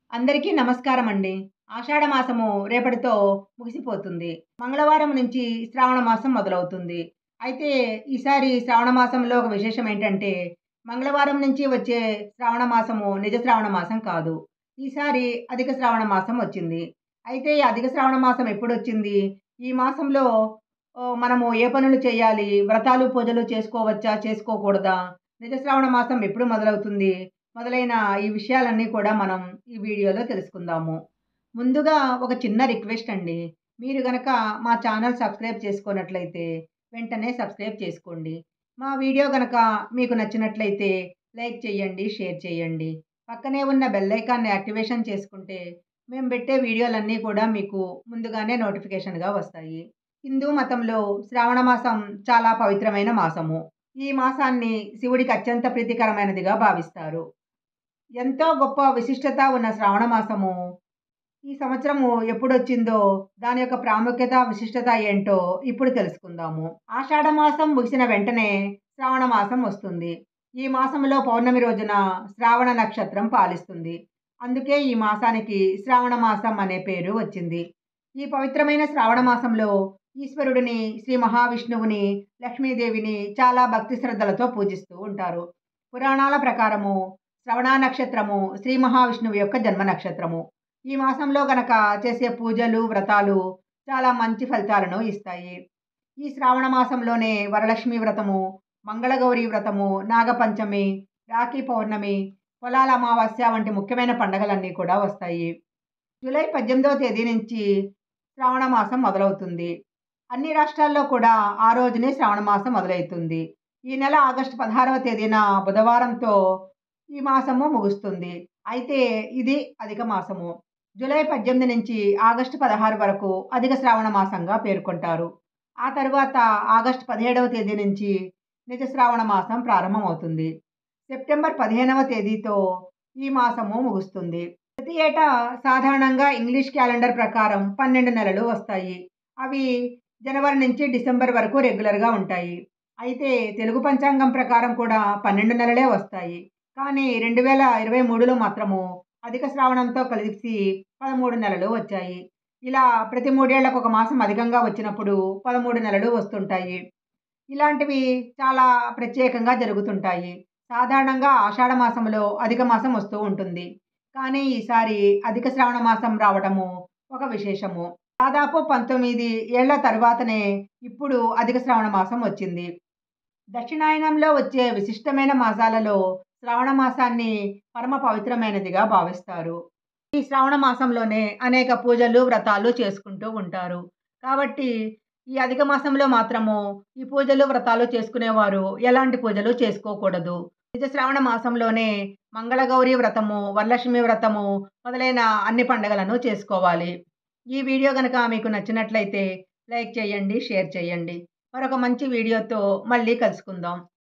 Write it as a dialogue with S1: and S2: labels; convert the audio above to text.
S1: అందరికీ నమస్కారం అండి ఆషాఢ మాసము రేపటితో ముగిసిపోతుంది మంగళవారం నుంచి శ్రావణ మాసం మొదలవుతుంది అయితే ఈసారి శ్రావణ మాసంలో ఒక విశేషం ఏంటంటే మంగళవారం నుంచి వచ్చే శ్రావణ మాసము నిజ శ్రావణ మాసం కాదు ఈసారి అధిక శ్రావణ మాసం వచ్చింది అయితే ఈ అధిక శ్రావణ మాసం ఎప్పుడు వచ్చింది ఈ మాసంలో ఓ, మనము ఏ పనులు చేయాలి వ్రతాలు పూజలు చేసుకోవచ్చా చేసుకోకూడదా నిజ శ్రావణ మాసం ఎప్పుడు మొదలవుతుంది మొదలైన ఈ విషయాలన్నీ కూడా మనం ఈ వీడియోలో తెలుసుకుందాము ముందుగా ఒక చిన్న రిక్వెస్ట్ అండి మీరు గనక మా ఛానల్ సబ్స్క్రైబ్ చేసుకున్నట్లయితే వెంటనే సబ్స్క్రైబ్ చేసుకోండి మా వీడియో గనక మీకు నచ్చినట్లయితే లైక్ చేయండి షేర్ చేయండి పక్కనే ఉన్న బెల్ ఐకాన్ని యాక్టివేషన్ చేసుకుంటే మేము పెట్టే వీడియోలన్నీ కూడా మీకు ముందుగానే నోటిఫికేషన్గా వస్తాయి హిందూ మతంలో శ్రావణ మాసం చాలా పవిత్రమైన మాసము ఈ మాసాన్ని శివుడికి అత్యంత ప్రీతికరమైనదిగా భావిస్తారు ఎంతో గొప్ప విశిష్టత ఉన్న శ్రావణ మాసము ఈ సంవత్సరము ఎప్పుడు వచ్చిందో దాని యొక్క ప్రాముఖ్యత విశిష్టత ఏంటో ఇప్పుడు తెలుసుకుందాము ఆషాఢ మాసం ముగిసిన వెంటనే శ్రావణ మాసం వస్తుంది ఈ మాసంలో పౌర్ణమి రోజున శ్రావణ నక్షత్రం పాలిస్తుంది అందుకే ఈ మాసానికి శ్రావణ మాసం అనే పేరు వచ్చింది ఈ పవిత్రమైన శ్రావణ మాసంలో ఈశ్వరుడిని శ్రీ మహావిష్ణువుని లక్ష్మీదేవిని చాలా భక్తి శ్రద్ధలతో పూజిస్తూ ఉంటారు పురాణాల ప్రకారము శ్రవణ నక్షత్రము శ్రీ మహావిష్ణువు యొక్క జన్మ నక్షత్రము ఈ మాసంలో గనక చేసే పూజలు వ్రతాలు చాలా మంచి ఫలితాలను ఇస్తాయి ఈ శ్రావణ మాసంలోనే వరలక్ష్మి వ్రతము మంగళగౌరి వ్రతము నాగపంచమి రాఖీ పౌర్ణమి పొలాల అమావాస్య వంటి ముఖ్యమైన పండగలన్నీ కూడా వస్తాయి జూలై పద్దెనిమిదవ తేదీ నుంచి శ్రావణ మాసం మొదలవుతుంది అన్ని రాష్ట్రాల్లో కూడా ఆ రోజునే శ్రావణ మాసం మొదలవుతుంది ఈ నెల ఆగస్టు పదహారవ తేదీన బుధవారంతో ఈ మాసము ముగుస్తుంది అయితే ఇది అధిక మాసము జూలై పద్దెనిమిది నుంచి ఆగస్టు పదహారు వరకు అధిక శ్రావణ మాసంగా పేర్కొంటారు ఆ తర్వాత ఆగస్టు పదిహేడవ తేదీ నుంచి నిజ శ్రావణ మాసం ప్రారంభమవుతుంది సెప్టెంబర్ పదిహేనవ తేదీతో ఈ మాసము ముగుస్తుంది ప్రతి ఏటా సాధారణంగా ఇంగ్లీష్ క్యాలెండర్ ప్రకారం పన్నెండు నెలలు వస్తాయి అవి జనవరి నుంచి డిసెంబర్ వరకు రెగ్యులర్గా ఉంటాయి అయితే తెలుగు పంచాంగం ప్రకారం కూడా పన్నెండు నెలలే వస్తాయి కానీ రెండు వేల ఇరవై మూడులో మాత్రము అధిక శ్రావణంతో కలిసి పదమూడు నెలలు వచ్చాయి ఇలా ప్రతి మూడేళ్లకు ఒక మాసం అధికంగా వచ్చినప్పుడు పదమూడు నెలలు వస్తుంటాయి ఇలాంటివి చాలా ప్రత్యేకంగా జరుగుతుంటాయి సాధారణంగా ఆషాఢ మాసంలో అధిక మాసం వస్తూ ఉంటుంది కానీ ఈసారి అధిక శ్రావణ మాసం రావడము ఒక విశేషము దాదాపు పంతొమ్మిది ఏళ్ల తర్వాతనే ఇప్పుడు అధిక శ్రావణ మాసం వచ్చింది దక్షిణాయనంలో వచ్చే విశిష్టమైన మాసాలలో శ్రావణ మాసాన్ని పరమ పవిత్రమైనదిగా భావిస్తారు ఈ శ్రావణ మాసంలోనే అనేక పూజలు వ్రతాలు చేసుకుంటూ ఉంటారు కాబట్టి ఈ అధిక మాసంలో మాత్రము ఈ పూజలు వ్రతాలు చేసుకునేవారు ఎలాంటి పూజలు చేసుకోకూడదు నిజ శ్రావణ మాసంలోనే మంగళగౌరి వ్రతము వరలక్ష్మి వ్రతము మొదలైన అన్ని పండుగలను చేసుకోవాలి ఈ వీడియో కనుక మీకు నచ్చినట్లయితే లైక్ చేయండి షేర్ చేయండి మరొక మంచి వీడియోతో మళ్ళీ కలుసుకుందాం